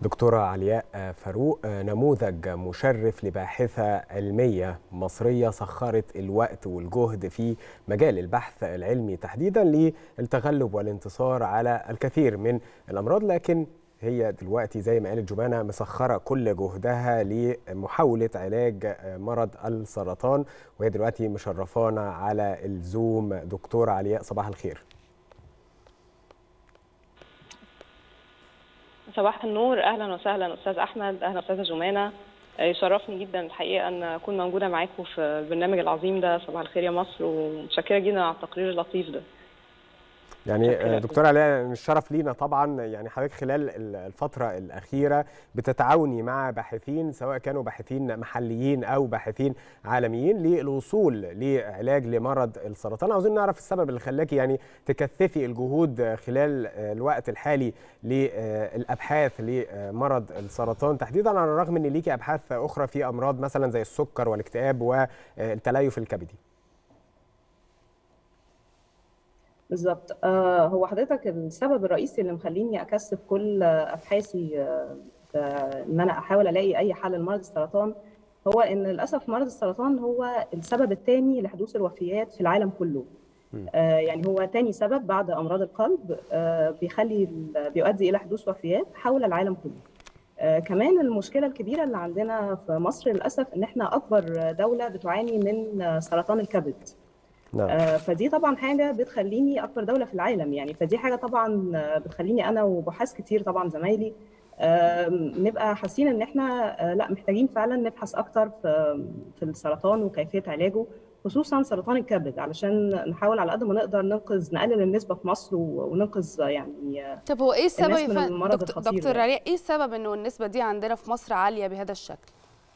دكتورة علياء فاروق نموذج مشرف لباحثة علمية مصرية سخرت الوقت والجهد في مجال البحث العلمي تحديدا للتغلب والانتصار على الكثير من الأمراض لكن هي دلوقتي زي ما قالت جمانة مسخرة كل جهدها لمحاولة علاج مرض السرطان وهي دلوقتي مشرفانا على الزوم دكتورة علياء صباح الخير صباح النور اهلا وسهلا استاذ احمد اهلا استاذه جمانه يشرفني جدا الحقيقه ان اكون موجوده معاكم في البرنامج العظيم ده صباح الخير يا مصر ومتشكره جدا على التقرير اللطيف ده يعني دكتورة علاء الشرف لينا طبعا يعني حضرتك خلال الفترة الأخيرة بتتعاوني مع باحثين سواء كانوا باحثين محليين أو باحثين عالميين للوصول لعلاج لمرض السرطان عاوزين نعرف السبب اللي خلاكي يعني تكثفي الجهود خلال الوقت الحالي للأبحاث لمرض السرطان تحديدا على الرغم أن ليكي أبحاث أخرى في أمراض مثلا زي السكر والاكتئاب والتليف الكبدي بالظبط آه هو حضرتك السبب الرئيسي اللي مخليني اكثف كل ابحاثي آه ان انا احاول الاقي اي حل لمرض السرطان هو ان للاسف مرض السرطان هو السبب الثاني لحدوث الوفيات في العالم كله آه يعني هو ثاني سبب بعد امراض القلب آه بيخلي بيؤدي الى حدوث وفيات حول العالم كله آه كمان المشكله الكبيره اللي عندنا في مصر للاسف ان احنا اكبر دوله بتعاني من سرطان الكبد نعم. آه فدي طبعا حاجه بتخليني اكبر دوله في العالم يعني فدي حاجه طبعا بتخليني انا وبحاث كتير طبعا زمايلي آه نبقى حاسين ان احنا آه لا محتاجين فعلا نبحث اكتر في في السرطان وكيفيه علاجه خصوصا سرطان الكبد علشان نحاول على قد ما نقدر ننقذ نقلل النسبه في مصر وننقذ يعني طب هو ايه السبب يا دكتور, دكتور علياء ايه السبب انه النسبه دي عندنا في مصر عاليه بهذا الشكل؟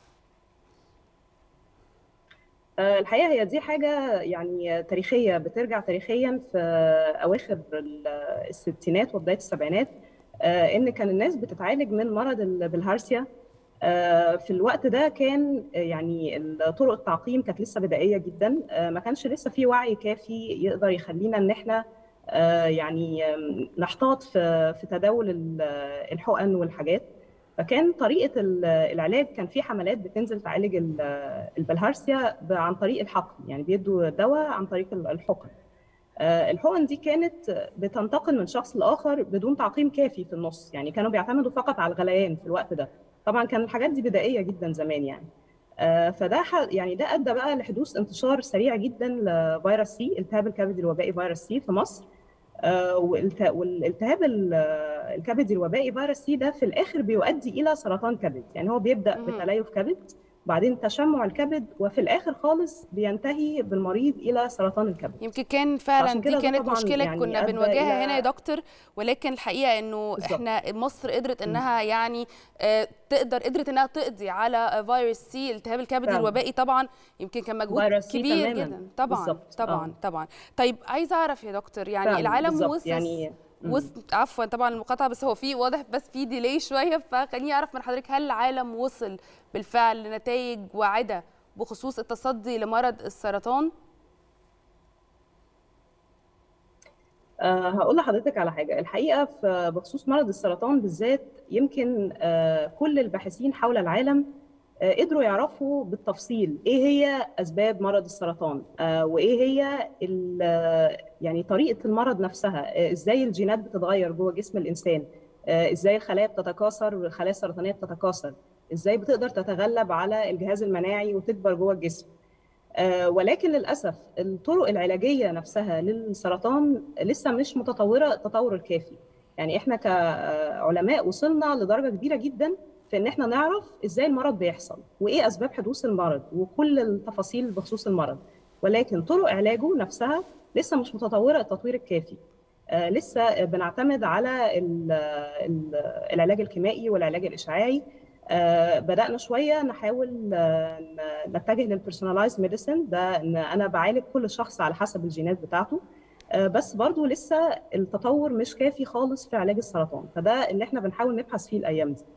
الحقيقه هي دي حاجه يعني تاريخيه بترجع تاريخيا في اواخر الستينات وبدايه السبعينات ان كان الناس بتتعالج من مرض البلهارسيا في الوقت ده كان يعني طرق التعقيم كانت لسه بدائيه جدا ما كانش لسه في وعي كافي يقدر يخلينا ان احنا يعني نحتاط في في تداول الحقن والحاجات فكان طريقه العلاج كان في حملات بتنزل تعالج البلهارسيا عن طريق الحقن يعني بيدوا دواء عن طريق الحقن الحقن دي كانت بتنتقل من شخص لاخر بدون تعقيم كافي في النص يعني كانوا بيعتمدوا فقط على الغليان في الوقت ده طبعا كان الحاجات دي بدائيه جدا زمان يعني فده يعني ده ادى بقى لحدوث انتشار سريع جدا لفيروس سي التهاب الكبد الوبائي فيروس سي في مصر والالتهاب الكبدي الوبائي فيروس سي ده في الاخر بيؤدي الى سرطان كبد يعني هو بيبدا بتليف كبد بعدين تشمع الكبد وفي الاخر خالص بينتهي بالمريض الى سرطان الكبد يمكن كان فعلا دي كانت مشكله يعني كنا بنواجهها هنا يا دكتور ولكن الحقيقه انه بالزبط. احنا مصر قدرت انها يعني آه تقدر قدرت انها تقضي على فيروس سي التهاب الكبد فعلا. الوبائي طبعا يمكن كان مجهود كبير جدا طبعا بالزبط. طبعا آه. طبعا طيب عايزه اعرف يا دكتور يعني فعلا. العالم وصل يعني وصل عفوا طبعا المقاطعه بس هو في واضح بس في ديلي شويه فخليني اعرف من حضرتك هل العالم وصل بالفعل لنتائج واعده بخصوص التصدي لمرض السرطان؟ أه هقول لحضرتك على حاجه الحقيقه في بخصوص مرض السرطان بالذات يمكن أه كل الباحثين حول العالم أه قدروا يعرفوا بالتفصيل ايه هي اسباب مرض السرطان أه وايه هي يعني طريقه المرض نفسها ازاي الجينات بتتغير جوه جسم الانسان ازاي الخلايا بتتكاثر والخلايا السرطانيه بتتكاثر ازاي بتقدر تتغلب على الجهاز المناعي وتكبر جوه الجسم ولكن للاسف الطرق العلاجيه نفسها للسرطان لسه مش متطوره التطور الكافي يعني احنا كعلماء وصلنا لدرجه كبيره جدا في ان احنا نعرف ازاي المرض بيحصل وايه اسباب حدوث المرض وكل التفاصيل بخصوص المرض ولكن طرق علاجه نفسها لسه مش متطوره التطوير الكافي آه لسه بنعتمد على ال ال العلاج الكيميائي والعلاج الاشعاعي آه بدانا شويه نحاول آه نتجه للبيرسوناليز ميديسن ده ان انا بعالج كل شخص على حسب الجينات بتاعته آه بس برضو لسه التطور مش كافي خالص في علاج السرطان فده اللي احنا بنحاول نبحث فيه الايام دي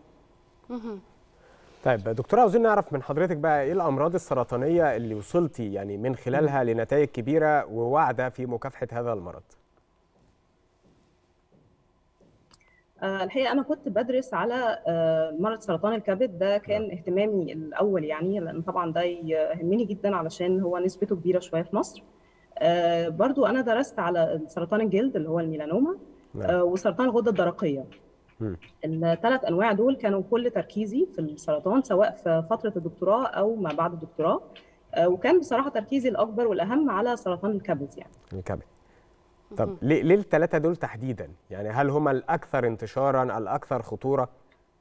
طيب دكتوره عاوزين نعرف من حضرتك بقى ايه الامراض السرطانيه اللي وصلتي يعني من خلالها لنتائج كبيره وواعده في مكافحه هذا المرض الحقيقه انا كنت بدرس على مرض سرطان الكبد ده كان اهتمامي الاول يعني لان طبعا ده يهمني جدا علشان هو نسبته كبيره شويه في مصر برضو انا درست على سرطان الجلد اللي هو الميلانوما وسرطان الغده الدرقيه الثلاث انواع دول كانوا كل تركيزي في السرطان سواء في فتره الدكتوراه او ما بعد الدكتوراه وكان بصراحه تركيزي الاكبر والاهم على سرطان الكبد يعني الكبد طب ليه ليه الثلاثه دول تحديدا يعني هل هم الاكثر انتشارا الاكثر خطوره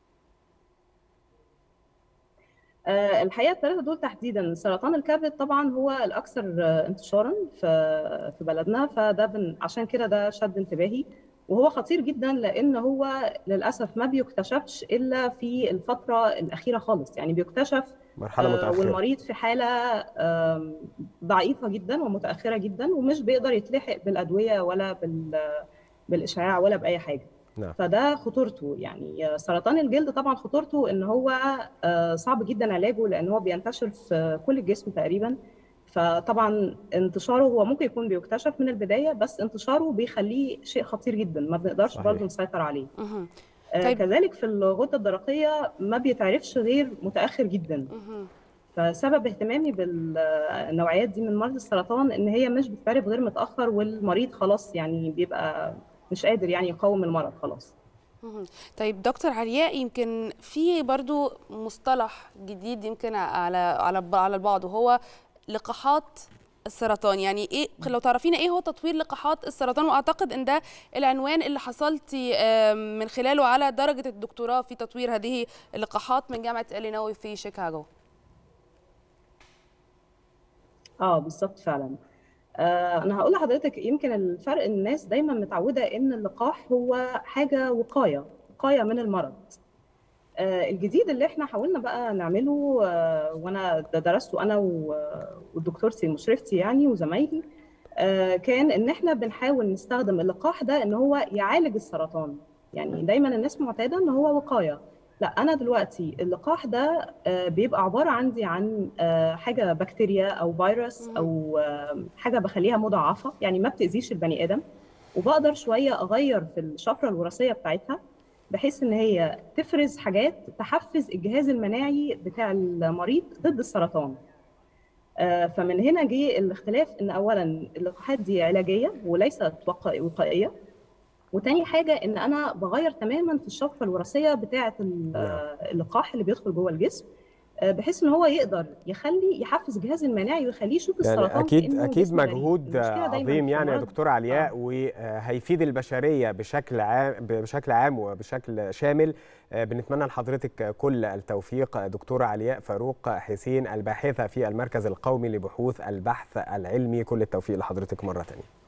أه الحقيقه الثلاثه دول تحديدا سرطان الكبد طبعا هو الاكثر انتشارا في في بلدنا فده بن عشان كده ده شد انتباهي وهو خطير جدا لان هو للاسف ما بيكتشفش الا في الفتره الاخيره خالص يعني بيكتشف مرحله متاخره والمريض في حاله ضعيفه جدا ومتاخره جدا ومش بيقدر يتلحق بالادويه ولا بالاشعاع ولا باي حاجه نعم. فده خطورته يعني سرطان الجلد طبعا خطورته ان هو صعب جدا علاجه لان هو بينتشر في كل الجسم تقريبا فطبعا انتشاره هو ممكن يكون بيكتشف من البدايه بس انتشاره بيخليه شيء خطير جدا ما بنقدرش برضه نسيطر عليه طيب. كذلك في الغده الدرقيه ما بيتعرفش غير متاخر جدا فسبب اهتمامي بالنوعيات دي من مرض السرطان ان هي مش بتتعرف غير متاخر والمريض خلاص يعني بيبقى مش قادر يعني يقاوم المرض خلاص طيب دكتور علياء يمكن في برضو مصطلح جديد يمكن على على على البعض وهو لقاحات السرطان يعني ايه لو تعرفينا ايه هو تطوير لقاحات السرطان واعتقد ان ده العنوان اللي حصلتي من خلاله على درجه الدكتوراه في تطوير هذه اللقاحات من جامعه الينوي في شيكاغو اه بالظبط فعلا آه انا هقول لحضرتك يمكن الفرق الناس دايما متعوده ان اللقاح هو حاجه وقايه وقايه من المرض آه الجديد اللي احنا حاولنا بقى نعمله آه وانا درسته انا ودكتورتي مشرفتي يعني وزمايلي آه كان ان احنا بنحاول نستخدم اللقاح ده ان هو يعالج السرطان يعني دايما الناس معتاده ان هو وقايه لا انا دلوقتي اللقاح ده بيبقى عباره عندي عن حاجه بكتيريا او فيروس او حاجه بخليها مضاعفه يعني ما بتاذيش البني ادم وبقدر شويه اغير في الشفره الوراثيه بتاعتها بحيث ان هي تفرز حاجات تحفز الجهاز المناعي بتاع المريض ضد السرطان فمن هنا جه الاختلاف ان اولا اللقاحات دي علاجيه وليست وقائيه وتاني حاجه ان انا بغير تماما في الشفره الوراثيه بتاعه اللقاح اللي بيدخل جوه الجسم بحيث ان هو يقدر يخلي يحفز الجهاز المناعي ويخليه يشوف يعني السرطان اكيد اكيد مجهود عظيم يعني يا دكتوره علياء آه. وهيفيد البشريه بشكل عام بشكل عام وبشكل شامل بنتمنى لحضرتك كل التوفيق دكتوره علياء فاروق حسين الباحثه في المركز القومي لبحوث البحث العلمي كل التوفيق لحضرتك مره ثانيه